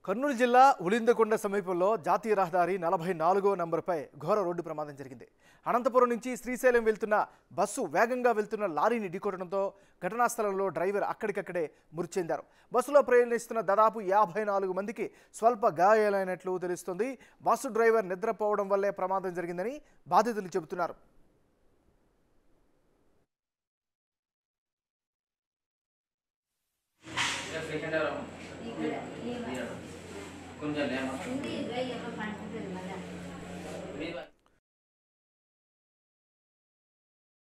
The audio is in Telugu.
కర్నూలు జిల్లా ఉలిందకొండ సమీపంలో జాతీయ రహదారి నలభై నాలుగో నంబర్పై ఘోర రోడ్డు ప్రమాదం జరిగింది అనంతపురం నుంచి శ్రీశైలం వెళ్తున్న బస్సు వేగంగా వెళ్తున్న లారీని ఢీకొట్టడంతో ఘటనా స్థలంలో డ్రైవర్ అక్కడికక్కడే మృతి చెందారు బస్సులో ప్రయాణిస్తున్న దాదాపు యాభై నాలుగు మందికి స్వల్ప గాయాలైనట్లు తెలుస్తుంది బస్సు డ్రైవర్ నిద్రపోవడం వల్లే ప్రమాదం జరిగిందని బాధితులు చెబుతున్నారు సెకండ్ కొంచెం లేమా ఉంది ఇరవై ఎవరు పండుతుంది మళ్ళా మీ